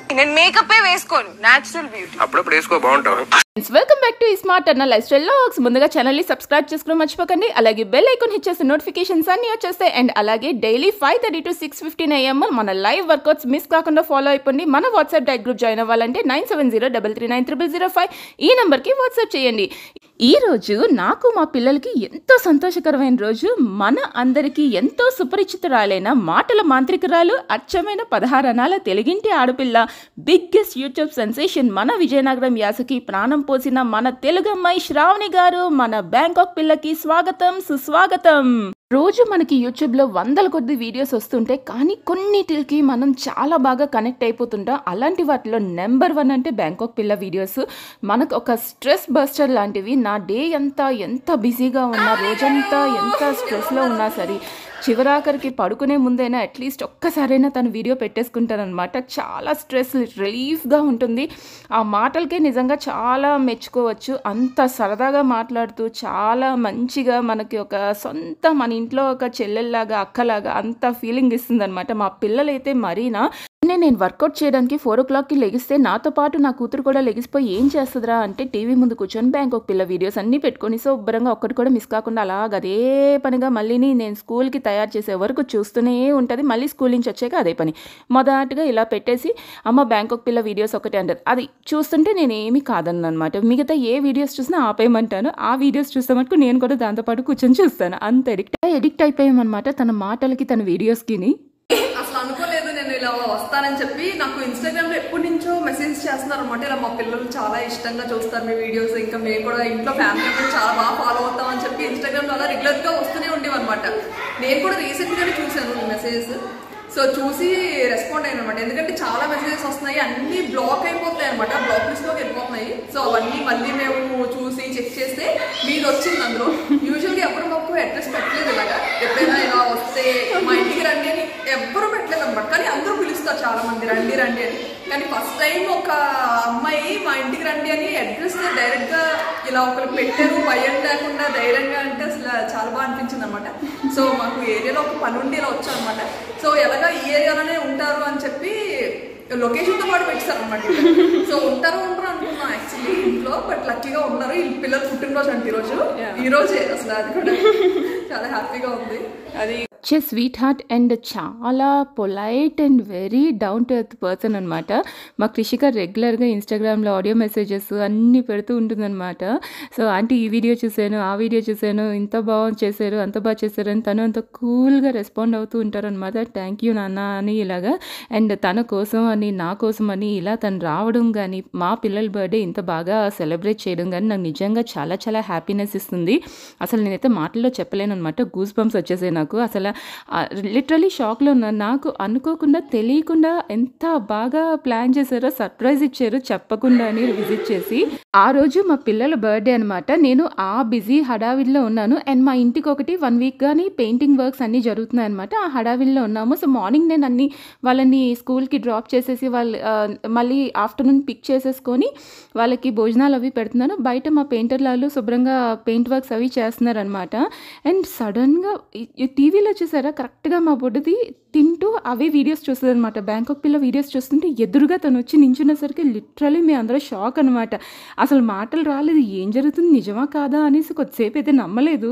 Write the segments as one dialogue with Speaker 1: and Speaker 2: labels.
Speaker 1: నేను మేకప్ వేసుకోను natural beauty
Speaker 2: అప్పుడప్పుడు వేసుకో బాగుంటావు
Speaker 3: welcome back to smart Anna lifestyle vlogs ముందుగా ఛానల్ ని సబ్స్క్రైబ్ చేసుకోవడం మర్చిపోకండి అలాగే బెల్ ఐకాన్ హిట్ చేస్తే నోటిఫికేషన్స్ అన్ని వచ్చేస్తాయి అండ్ అలాగే daily five thirty to six fifteen AM మన లైవ్ వర్కౌట్స్ మిస్ కాకుండా ఫాలో అయిపోండి మన వాట్సాప్ డైట్ గ్రూప్ జాయిన్ అవ్వాలంటే nine seven zero double three nine triple zero five ఈ నెంబర్కి వాట్సాప్ చేయండి ఈ రోజు నాకు మా పిల్లలకి ఎంతో సంతోషకరమైన రోజు మన అందరికీ ఎంతో సుపరిచితురాలైన మాటల మాంత్రికురాలు అచ్చమైన పదహారనాల తెలుగింటి ఆడపిల్ల బిగ్గెస్ట్ యూట్యూబ్ సెన్సేషన్ మన విజయనగరం యాసకి ప్రాణం పోసిన మన తెలుగమ్మాయి శ్రావణి గారు మన బ్యాంకాక్ పిల్లకి స్వాగతం సుస్వాగతం రోజు మనకి యూట్యూబ్లో వందల కొద్ది వీడియోస్ వస్తుంటే కానీ కొన్నిటికి మనం చాలా బాగా కనెక్ట్ అయిపోతుంటాం అలాంటి వాటిలో నెంబర్ వన్ అంటే బ్యాంకాక్ పిల్ల వీడియోస్ మనకు ఒక స్ట్రెస్ బస్టర్ లాంటివి నా డే అంతా ఎంత బిజీగా ఉన్నా రోజంతా ఎంత స్ట్రెస్లో ఉన్నా సరే చివరాఖరికి పడుకునే ముందైనా అట్లీస్ట్ ఒక్కసారైనా తను వీడియో పెట్టేసుకుంటారనమాట చాలా స్ట్రెస్ రిలీఫ్గా ఉంటుంది ఆ మాటలకే నిజంగా చాలా మెచ్చుకోవచ్చు అంత సరదాగా మాట్లాడుతూ చాలా మంచిగా మనకి ఒక సొంత మన ఇంట్లో ఒక చెల్లెల్లాగా అక్కలాగా అంత ఫీలింగ్ ఇస్తుంది అనమాట మా పిల్లలైతే మరీనా నిన్నే నేను వర్కౌట్ చేయడానికి ఫోర్ ఓ క్లాక్కి లెగిస్తే నాతో పాటు నా కూతురు కూడా లెగిసిపోయి ఏం చేస్తుందిరా అంటే టీవీ ముందు కూర్చొని బ్యాంక్ ఒక పిల్ల వీడియోస్ అన్నీ పెట్టుకొని శుభ్రంగా ఒక్కటి కూడా మిస్ కాకుండా అలాగ అదే పనిగా మళ్ళీని నేను స్కూల్కి తయారు చేసే వరకు చూస్తూనే ఉంటుంది మళ్ళీ స్కూల్ నుంచి వచ్చాక అదే పని మొదటగా ఇలా పెట్టేసి అమ్మ బ్యాంకాక్ పిల్ల వీడియోస్ ఒకటి అంటది అది చూస్తుంటే నేను ఏమీ కాదన్న అనమాట మిగతా ఏ వీడియోస్ చూసినా ఆపేయమంటాను ఆ వీడియోస్ చూస్తే మటుకు నేను కూడా దాంతోపాటు కూర్చొని చూస్తాను అంత ఎడిక్ట్ ఎడిక్ట్ అయిపోయామన్నమాట తన మాటలకి తన వీడియోస్కిని
Speaker 4: అసలు అనుకోలేదు నేను ఇలా వస్తానని చెప్పి నాకు ఇన్స్టాగ్రామ్ లో ఎప్పటి నుంచో మెసేజ్ చేస్తున్నారు అనమాట ఇలా మా పిల్లలు చాలా ఇష్టంగా చూస్తారు మీ వీడియోస్ ఇంకా మేము కూడా ఇంట్లో ఫ్యామిలీ మెంబర్స్ చాలా బాగా ఫాలో అవుతాం అని చెప్పి ఇన్స్టాగ్రామ్ లో అలా రెగ్యులర్ గా వస్తూనే ఉండేవి అనమాట నేను కూడా రీసెంట్ గానే చూశాను మెసేజ్ సో చూసి రెస్పాండ్ అయ్యాను అనమాట ఎందుకంటే చాలా మెసేజెస్ వస్తున్నాయి అన్ని బ్లాక్ అయిపోతాయి అనమాట బ్లాక్ లిస్ట్ లోకి వెళ్ళిపోతున్నాయి సో అవన్నీ మళ్ళీ మేము చూసి చెక్ చేస్తే మీది వచ్చింది అందులో యూజువల్ గా ఎప్పుడు మాకు అడ్రస్ పెట్టలేదు ఇలాగా ఎప్పుడైనా ఇలా వస్తే మా ఇంటికి రండి అని ఎవ్వరు పెట్టలేదు అనమాట కానీ అందరూ పిలుస్తారు చాలా మంది రండి రండి అని కానీ ఫస్ట్ టైం ఒక అమ్మాయి మా ఇంటికి రండి అని అడ్రస్ డైరెక్ట్ గా ఇలా ఒకరు పెట్టారు భయం లేకుండా ధైర్యంగా అంటే అసలు చాలా బాగా అనిపించింది అనమాట సో మాకు ఏరియాలో ఒక పని ఉండి ఇలా వచ్చాం అనమాట సో ఎలాగా ఈ ఏరియాలోనే ఉంటారు అని చెప్పి లొకేషన్ తో పాటు పెట్టారు అనమాట సో ఉంటారు ఉంటారు అనుకున్నాం యాక్చువల్లీ ఇంట్లో బట్ లక్కీగా ఉన్నారు ఈ పిల్లలు పుట్టినరోజు అంటే ఈరోజు ఈ రోజే అసలు అది కూడా చాలా హ్యాపీగా ఉంది అది
Speaker 3: వచ్చే స్వీట్ హార్ట్ అండ్ చాలా polite and very down to earth person అనమాట మా కృషిక రెగ్యులర్గా ఇన్స్టాగ్రామ్లో ఆడియో మెసేజెస్ అన్నీ పెడుతూ ఉంటుందన్నమాట సో ఆంటీ ఈ వీడియో చూశాను ఆ వీడియో చూశాను ఇంత బాగా చేశారు అంత బాగా చేశారు అని తను అంత కూల్గా రెస్పాండ్ అవుతూ ఉంటారనమాట థ్యాంక్ యూ నాన్న అని ఇలాగా అండ్ తన కోసం అని నా కోసం అని ఇలా తను రావడం కానీ మా పిల్లల బర్త్డే ఇంత బాగా సెలబ్రేట్ చేయడం కానీ నాకు నిజంగా చాలా చాలా హ్యాపీనెస్ ఇస్తుంది అసలు నేనైతే మాటల్లో చెప్పలేను అనమాట గూస్ బంప్స్ వచ్చేసాయి నాకు అసలు లిటరలీ షాక్లో ఉన్నాను నాకు అనుకోకుండా తెలియకుండా ఎంత బాగా ప్లాన్ చేశారో సర్ప్రైజ్ ఇచ్చారు చెప్పకుండా అని విజిట్ చేసి ఆ రోజు మా పిల్లల బర్త్డే అనమాట నేను ఆ బిజీ హడావిడిలో ఉన్నాను అండ్ మా ఇంటికి ఒకటి వన్ వీక్ కానీ పెయింటింగ్ వర్క్స్ అన్నీ జరుగుతున్నాయి అనమాట ఆ హడావిడిలో ఉన్నాము సో మార్నింగ్ నేను అన్ని వాళ్ళని స్కూల్కి డ్రాప్ చేసేసి వాళ్ళు ఆ, మళ్ళీ ఆఫ్టర్నూన్ పిక్ చేసేసుకొని వాళ్ళకి భోజనాలు అవి పెడుతున్నాను బయట మా పెయింటర్ వాళ్ళు శుభ్రంగా పెయింట్ వర్క్స్ అవి చేస్తున్నారు అనమాట అండ్ సడన్గా టీవీలో చూసారా కరెక్ట్గా మా బొడ్డుది తింటూ అవే వీడియోస్ చూస్తుంది అనమాట బ్యాంకాక్ పిల్ల వీడియోస్ చూస్తుంటే ఎదురుగా తను వచ్చి నించునేసరికి లిటరలీ మీ అందరూ షాక్ అనమాట అసలు మాటలు రాలేదు ఏం జరుగుతుంది నిజమా కాదా అనేసి కొద్దిసేపు అయితే నమ్మలేదు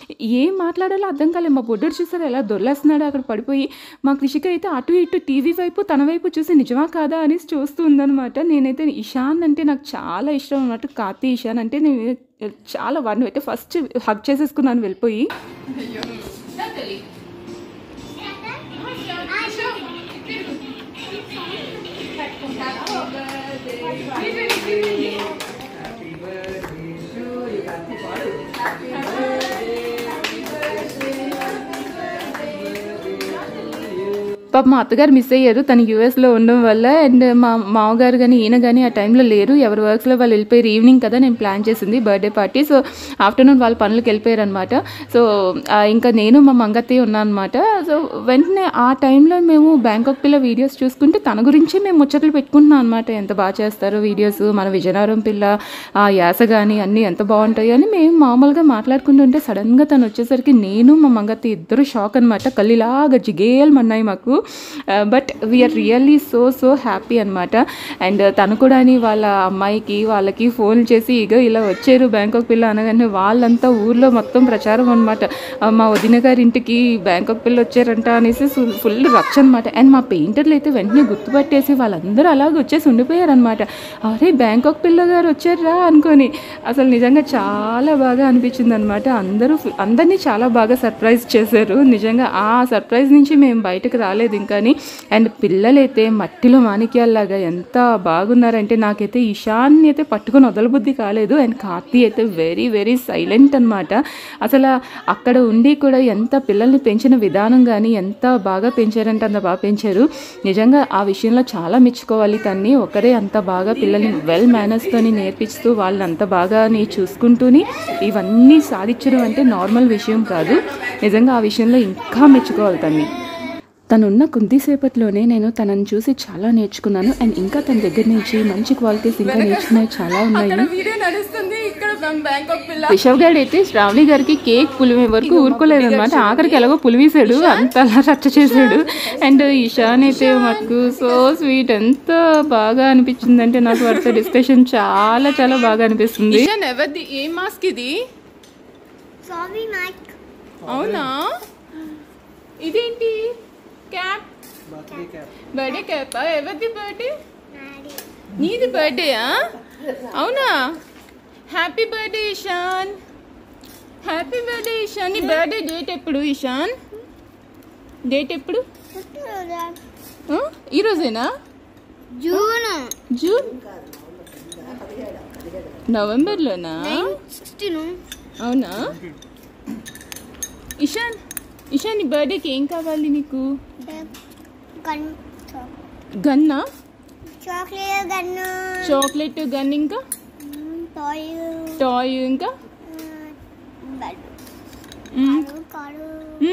Speaker 3: ఏం మాట్లాడాలో అర్థం కాలేదు మా బొడ్డు చూసారా ఎలా దొల్లేస్తున్నాడు అక్కడ పడిపోయి మా కృషిక అయితే అటు ఇటు టీవీ వైపు తన వైపు చూసి నిజమా కాదా అనేసి చూస్తూ ఉందనమాట నేనైతే ఇషాన్ అంటే నాకు చాలా ఇష్టం అనమాట కార్తీ ఇషాన్ అంటే నేను చాలా వాడిని అయితే ఫస్ట్ హక్ చేసేసుకున్నాను వెళ్ళిపోయి పాప మా అత్తగారు మిస్ అయ్యారు తను యూఎస్లో ఉండడం వల్ల అండ్ మా మామగారు కానీ ఈయన కానీ ఆ టైంలో లేరు ఎవరి వర్క్స్లో వాళ్ళు వెళ్ళిపోయారు ఈవినింగ్ కదా నేను ప్లాన్ చేసింది బర్త్డే పార్టీ సో ఆఫ్టర్నూన్ వాళ్ళ పనులకు వెళ్ళిపోయారు అనమాట సో ఆ, ఇంకా నేను మా మంగత్తి ఉన్నాను అనమాట సో వెంటనే ఆ టైంలో మేము బ్యాంకాక్ పిల్ల వీడియోస్ చూసుకుంటే తన గురించి మేము ముచ్చట్లు పెట్టుకుంటున్నాం అనమాట ఎంత బాగా చేస్తారు వీడియోస్ మన విజయనగరం పిల్ల ఆ యాస కానీ అన్నీ ఎంత బాగుంటాయి అని మేము మామూలుగా మాట్లాడుకుంటుంటే సడన్గా తను వచ్చేసరికి నేను మా మంగత్తి ఇద్దరు షాక్ అనమాట కళ్ళు ఇలాగ జిగేయమన్నాయి మాకు but we are really so so happy అనమాట అండ్ తను కూడా అని వాళ్ళ అమ్మాయికి వాళ్ళకి ఫోన్ చేసి ఇగో ఇలా వచ్చారు బ్యాంకాక్ పిల్ల అనగానే వాళ్ళంతా ఊర్లో మొత్తం ప్రచారం అనమాట మా వదిన గారి ఇంటికి బ్యాంకాక్ పిల్ల వచ్చారంట అనేసి ఫుల్ రచ్చ అనమాట అండ్ మా పెయింటర్లు అయితే వెంటనే గుర్తుపట్టేసి వాళ్ళందరూ అలాగ వచ్చేసి ఉండిపోయారనమాట అరే బ్యాంకాక్ పిల్ల గారు వచ్చారా అనుకొని అసలు నిజంగా చాలా బాగా అనిపించింది అనమాట అందరూ ఫు- అందరినీ చాలా బాగా సర్ప్రైజ్ చేశారు నిజంగా ఆ సర్ప్రైజ్ నుంచి మేము బయటకు రాలేదు ఇంకాని అండ్ పిల్లలైతే మట్టిలో మాణిక్యాల్లాగా ఎంత బాగున్నారంటే నాకైతే ఈశాన్ని అయితే పట్టుకొని వదలబుద్ధి కాలేదు అండ్ కార్తీ అయితే వెరీ వెరీ సైలెంట్ అనమాట అసలు అక్కడ ఉండి కూడా ఎంత పిల్లల్ని పెంచిన విధానం కానీ ఎంత బాగా పెంచారంటే అంత బాగా పెంచారు నిజంగా ఆ విషయంలో చాలా మెచ్చుకోవాలి తన్ని ఒకరే అంత బాగా పిల్లల్ని వెల్ మేనర్స్తోని నేర్పిస్తూ వాళ్ళని అంత బాగా నీ చూసుకుంటూని ఇవన్నీ సాధించడం అంటే నార్మల్ విషయం కాదు నిజంగా ఆ విషయంలో ఇంకా మెచ్చుకోవాలి తన్ని తనున్న కొద్దిసేపట్లోనే నేను తనని చూసి చాలా నేర్చుకున్నాను అండ్ ఇంకా తన దగ్గర నుంచి మంచి క్వాలిటీస్ ఇంకా నేర్చుకునేవి చాలా ఉన్నాయి
Speaker 1: వీడియో నడుస్తుంది ఇక్కడ బ్యాంకాక్ పిల్ల
Speaker 3: రిషవ్ గారు అయితే శ్రావణి గారికి కేక్ పులిమే వరకు ఊరుకోలేదన్నమాట ఆఖరికి ఎలాగో పులివేశాడు అంత అలా రచ్చ చేశాడు అండ్ ఈశాన్ అయితే మటుకు సో స్వీట్ ఎంత బాగా అనిపించిందంటే నాకు వారితో డిస్కషన్ చాలా చాలా బాగా అనిపిస్తుంది
Speaker 1: ఇషాన్ ఎవరిది ఏ మాస్క్ ఇది
Speaker 2: సారీ మైక్
Speaker 1: అవునా ఇదేంటి క్యాప్ బర్త్డే క్యాప్ ఎవరిది బర్త్డే
Speaker 2: నాడి
Speaker 1: నీది బర్త్డేయా అవునా happy birthday Ishan happy birthday Ishan నీ బర్త్డే డేట్ ఎప్పుడు ఇషాన్ డేట్ ఎప్పుడు ఆ? ఈ రోజేనా
Speaker 2: జూన్
Speaker 1: జూన్ నవంబర్లోనా
Speaker 2: సిక్స్టీన్
Speaker 1: అవునా ఇషాన్ ఇషాన్ నీ బర్త్డేకి ఏం కావాలి నీకు
Speaker 2: గన్
Speaker 1: గన్నా
Speaker 2: చాక్లెట్ గన్ను
Speaker 1: చాక్లెట్ గన్ ఇంకా
Speaker 2: టాయ్
Speaker 1: టాయ్ ఇంకా
Speaker 2: బెడ్
Speaker 1: మ్మ్.
Speaker 2: కాడు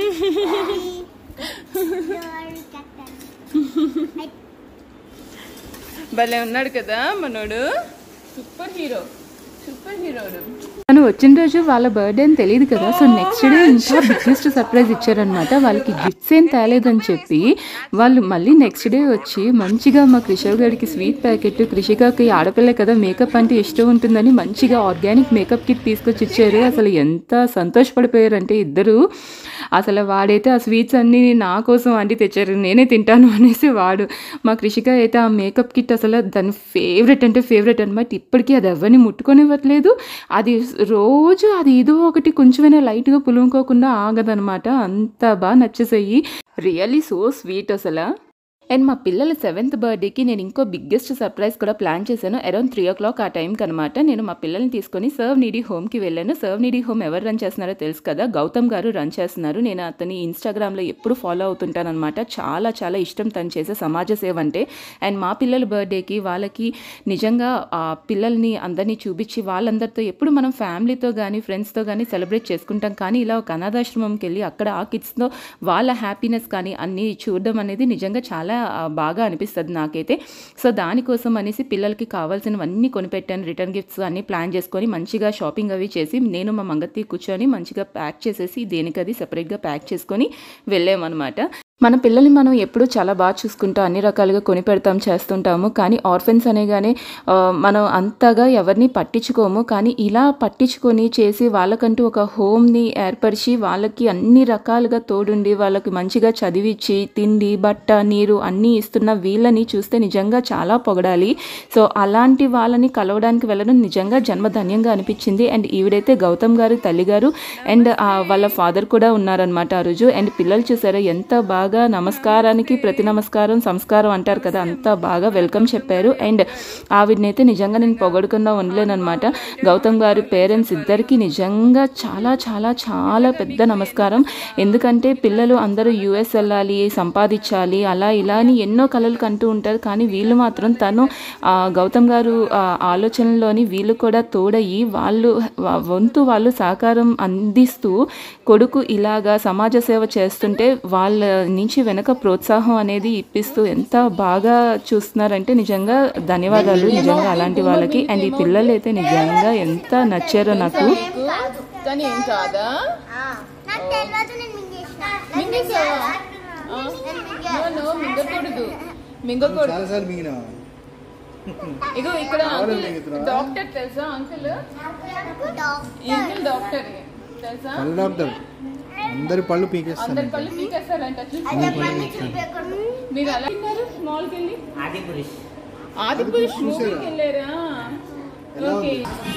Speaker 1: భలే ఉన్నాడు కదా మనోడు సూపర్ హీరో సూపర్ హీరోడు
Speaker 3: తను వచ్చిన రోజు వాళ్ళ బర్త్డే అని తెలియదు కదా సో నెక్స్ట్ డే ఇంకా బిగ్గెస్ట్ సర్ప్రైజ్ ఇచ్చారనమాట వాళ్ళకి గిఫ్ట్స్ ఏం తేలేదని చెప్పి వాళ్ళు మళ్ళీ నెక్స్ట్ డే వచ్చి మంచిగా మా కృషవ్ గారికి స్వీట్ ప్యాకెట్ కృషికకి ఆడపిల్ల కదా మేకప్ అంటే ఇష్టం ఉంటుందని మంచిగా ఆర్గానిక్ మేకప్ కిట్ తీసుకొచ్చి ఇచ్చారు అసలు ఎంత సంతోషపడిపోయారంటే ఇద్దరు అసలు వాడైతే ఆ స్వీట్స్ అన్నీ నా కోసం అండి తెచ్చారు నేనే తింటాను అనేసి వాడు మా కృషిక అయితే ఆ మేకప్ కిట్ అసలు దాని ఫేవరెట్ అంటే ఫేవరెట్ అనమాట ఇప్పటికీ అది ఎవరిని ముట్టుకొనివ్వట్లేదు అది రోజు అది ఏదో ఒకటి కొంచెమైనా లైట్గా పులుముకోకుండా ఆగదనమాట అంత బాగా నచ్చేసాయి రియల్లీ సో స్వీట్ అసలు అండ్ మా పిల్లల సెవెంత్ బర్త్డేకి నేను ఇంకో బిగ్గెస్ట్ సర్ప్రైజ్ కూడా ప్లాన్ చేశాను అరౌండ్ త్రీ ఓ క్లాక్ ఆ టైంకి అనమాట నేను మా పిల్లల్ని తీసుకొని సర్వ్ నీడీ హోమ్కి వెళ్ళాను సర్వ్ నీడీ హోమ్ ఎవరు రన్ చేస్తున్నారో తెలుసు కదా గౌతమ్ గారు రన్ చేస్తున్నారు నేను అతని ఇన్స్టాగ్రామ్లో ఎప్పుడు ఫాలో అవుతుంటాను అనమాట చాలా చాలా ఇష్టం తను చేసే సమాజ సేవ అంటే అండ్ మా పిల్లల బర్త్డేకి వాళ్ళకి నిజంగా ఆ పిల్లల్ని అందరినీ చూపించి వాళ్ళందరితో ఎప్పుడు మనం ఫ్యామిలీతో కానీ ఫ్రెండ్స్తో కానీ సెలబ్రేట్ చేసుకుంటాం కానీ ఇలా ఒక అనాథాశ్రమంకి వెళ్ళి అక్కడ ఆ కిడ్స్తో వాళ్ళ హ్యాపీనెస్ కానీ అన్నీ చూడడం అనేది నిజంగా చాలా ఆ, బాగా అనిపిస్తుంది నాకైతే సో దానికోసం అనేసి పిల్లలకి కావాల్సినవన్నీ కొనిపెట్టాను రిటర్న్ గిఫ్ట్స్ అన్నీ ప్లాన్ చేసుకొని మంచిగా షాపింగ్ అవి చేసి నేను మా మంగత్తి కూర్చొని మంచిగా ప్యాక్ చేసేసి దేనికది సెపరేట్గా ప్యాక్ చేసుకొని వెళ్ళామన్నమాట మన పిల్లల్ని మనం ఎప్పుడూ చాలా బాగా చూసుకుంటాం అన్ని రకాలుగా కొని పెడతాం చేస్తుంటాము కానీ ఆర్ఫెన్స్ అనేగానే ఆ, మనం అంతగా ఎవరిని పట్టించుకోము కానీ ఇలా పట్టించుకొని చేసి వాళ్ళకంటూ ఒక హోమ్ని ఏర్పరిచి వాళ్ళకి అన్ని రకాలుగా తోడుండి వాళ్ళకి మంచిగా చదివించి తిండి బట్ట నీరు అన్నీ ఇస్తున్న వీళ్ళని చూస్తే నిజంగా చాలా పొగడాలి సో అలాంటి వాళ్ళని కలవడానికి వెళ్ళడం నిజంగా జన్మధన్యంగా అనిపించింది అండ్ ఈవిడైతే గౌతమ్ గారు తల్లి గారు అండ్ ఆ, వాళ్ళ ఫాదర్ కూడా ఉన్నారనమాట ఆ రోజు అండ్ పిల్లలు చూసారా ఎంత బాగా నమస్కారానికి ప్రతి నమస్కారం సంస్కారం అంటారు కదా అంత బాగా వెల్కమ్ చెప్పారు అండ్ ఆవిడనైతే నిజంగా నేను పొగడకుండా ఉండలేనమాట గౌతమ్ గారి పేరెంట్స్ ఇద్దరికి నిజంగా చాలా చాలా చాలా పెద్ద నమస్కారం ఎందుకంటే పిల్లలు అందరూ యుఎస్ వెళ్ళాలి సంపాదించాలి అలా ఇలా అని ఎన్నో కళలు కంటూ ఉంటారు కానీ వీళ్ళు మాత్రం తను ఆ, గౌతమ్ గారు ఆ, ఆలోచనలోని వీళ్ళు కూడా తోడయి వాళ్ళు వ- వంతు వాళ్ళు సహకారం అందిస్తూ కొడుకు ఇలాగా సమాజ సేవ చేస్తుంటే వాళ్ళ నుంచి వెనక ప్రోత్సాహం అనేది ఇప్పిస్తూ ఎంత బాగా చూస్తున్నారంటే నిజంగా ధన్యవాదాలు నిజంగా అలాంటి వాళ్ళకి అండ్ ఈ పిల్లలు అయితే నిజంగా ఎంత నచ్చారో నాకు
Speaker 1: కానీ ఏం కాదా
Speaker 2: నాకు తెలియదు నేను మింగేసిన
Speaker 1: మింగేసావా నో, నో, మింగకూడదు మింగకూడదు
Speaker 5: చాలాసార్లు మింగినా
Speaker 1: ఇగో ఇక్కడ
Speaker 5: కావాలని
Speaker 1: అంకుల్
Speaker 5: మింగుతున్నావా?
Speaker 1: డాక్టర్ తెలుసా అంకుల్ అంకుల్ డాక్టర్ తెలుసా
Speaker 5: పళ్ళు డాక్టర్ అందరి పళ్ళు పీకేస్తాను
Speaker 1: అందరి పళ్ళు పీకేస్తారంట చూసి మీరు అలా తిన్నారు మాల్కి వెళ్ళి
Speaker 6: ఆది పురుష్
Speaker 1: ఆది పురుష్ మూవీకి వెళ్ళారా
Speaker 5: ఎలా
Speaker 1: ఓకే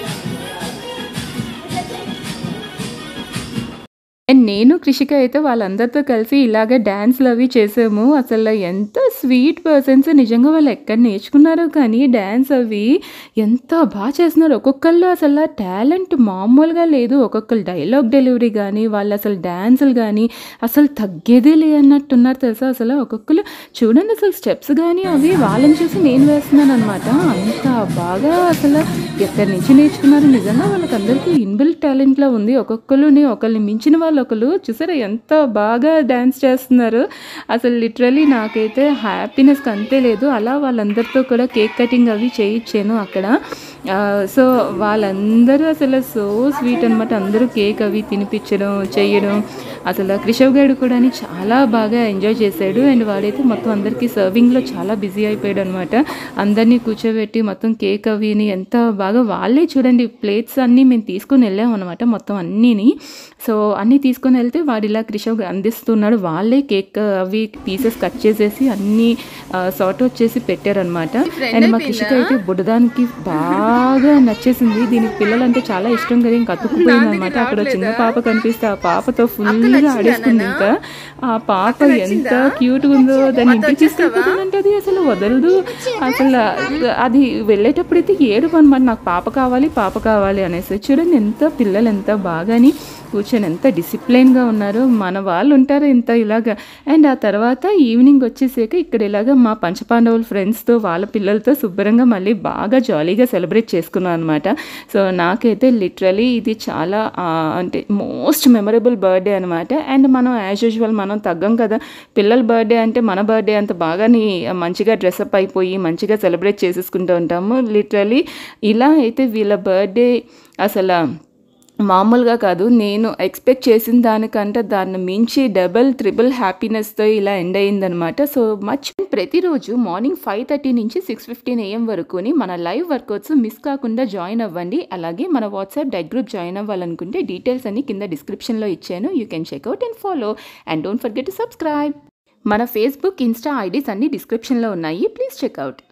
Speaker 3: అండ్ నేను కృషిక అయితే వాళ్ళందరితో కలిసి ఇలాగ డ్యాన్స్లు అవి చేసాము అసలు ఎంత స్వీట్ పర్సన్స్ నిజంగా వాళ్ళు ఎక్కడ నేర్చుకున్నారో కానీ డ్యాన్స్ అవి ఎంత బాగా చేస్తున్నారు ఒక్కొక్కళ్ళు అసలు టాలెంట్ మామూలుగా లేదు ఒక్కొక్కరు డైలాగ్ డెలివరీ కానీ వాళ్ళు అసలు డ్యాన్సులు కానీ అసలు తగ్గేదే లే అన్నట్టున్నారు తెలుసా అసలు ఒక్కొక్కరు చూడండి అసలు స్టెప్స్ కానీ అవి వాళ్ళని చూసి నేను వేస్తున్నాను అనమాట అంత బాగా అసలు ఎక్కడి నుంచి నేర్చుకున్నారు నిజంగా వాళ్ళకి అందరికీ ఇన్బిల్ట్ టాలెంట్లా ఉంది ఒక్కొక్కరుని ఒకరిని మించిన వాళ్ళు ఒకరు చూసారా ఎంత బాగా డ్యాన్స్ చేస్తున్నారు అసలు లిటరలీ నాకైతే హ్యాపీనెస్ అంతే లేదు అలా వాళ్ళందరితో కూడా కేక్ కటింగ్ అవి చేయించాను అక్కడ ఆ, సో వాళ్ళందరూ అసలు సో స్వీట్ అనమాట అందరూ కేక్ అవి తినిపించడం చేయడం అసలు కృషవ్ గారు కూడా చాలా బాగా ఎంజాయ్ చేశాడు అండ్ వాడైతే మొత్తం అందరికీ సర్వింగ్లో చాలా బిజీ అయిపోయాడు అనమాట అందరినీ కూర్చోబెట్టి మొత్తం కేక్ అవిని ఎంత బాగా వాళ్ళే చూడండి ప్లేట్స్ అన్నీ మేము తీసుకొని వెళ్ళాం అనమాట మొత్తం అన్నీని సో అన్నీ తీసుకొని వెళ్తే వాడు ఇలా కృషవ్ అందిస్తున్నాడు వాళ్ళే కేక్ అవి పీసెస్ కట్ చేసేసి అన్నీ సార్ట్ అవుట్ చేసి పెట్టారనమాట అండ్ మా కృషిక అయితే బుడదానికి బాగా నచ్చేసింది దీనికి పిల్లలంటే చాలా ఇష్టం కదా ఇంకా అతుక్కుపోయింది అనమాట అక్కడ చిన్న పాప కనిపిస్తే ఆ పాపతో ఫుల్గా ఆడేస్తుంది ఇంకా ఆ పాప ఎంత క్యూట్ ఉందో దాన్ని ఇంటికి తీసుకెళ్ళిపోతుందంటే అది అసలు వదలదు అసలు అది వెళ్ళేటప్పుడైతే ఏడు అనమాట నాకు పాప కావాలి పాప కావాలి అనేసి చూడండి ఎంత పిల్లలు ఎంత బాగాని కూర్చొని ఎంత డిసిప్లైన్గా ఉన్నారో మన వాళ్ళు ఉంటారు ఇంత ఇలాగా అండ్ ఆ తర్వాత ఈవినింగ్ వచ్చేసాక ఇక్కడ ఇలాగ మా పంచపాండవుల ఫ్రెండ్స్తో వాళ్ళ పిల్లలతో శుభ్రంగా మళ్ళీ బాగా జాలీగా సెలబ్రేట్ చేసుకున్నాం అనమాట సో నాకైతే లిటరలీ ఇది చాలా ఆ, అంటే మోస్ట్ మెమరబుల్ బర్త్డే అనమాట అండ్ మనం యాజ్ యూజువల్ మనం తగ్గం కదా పిల్లల బర్త్డే అంటే మన బర్త్డే అంత బాగాని మంచిగా డ్రెస్అప్ అయిపోయి మంచిగా సెలబ్రేట్ చేసేసుకుంటూ ఉంటాము లిటరలీ ఇలా అయితే వీళ్ళ బర్త్డే అసలు మామూలుగా కాదు నేను ఎక్స్పెక్ట్ చేసిన దానికంటే దాన్ని మించి డబల్ త్రిబుల్ హ్యాపీనెస్తో ఇలా ఎండ్ అయిందనమాట సో మచ్ ప్రతిరోజు మార్నింగ్ ఫైవ్ థర్టీ నుంచి సిక్స్ ఫిఫ్టీన్ ఏఎం వరకుని మన లైవ్ వర్కౌట్స్ మిస్ కాకుండా జాయిన్ అవ్వండి అలాగే మన వాట్సాప్ డైట్ గ్రూప్ జాయిన్ అవ్వాలనుకుంటే డీటెయిల్స్ అన్ని కింద డిస్క్రిప్షన్లో ఇచ్చాను you can check out and follow and don't forget to subscribe మన ఫేస్బుక్ ఇన్స్టా ఐడీస్ అన్ని డిస్క్రిప్షన్లో ఉన్నాయి ప్లీజ్ చెక్అవుట్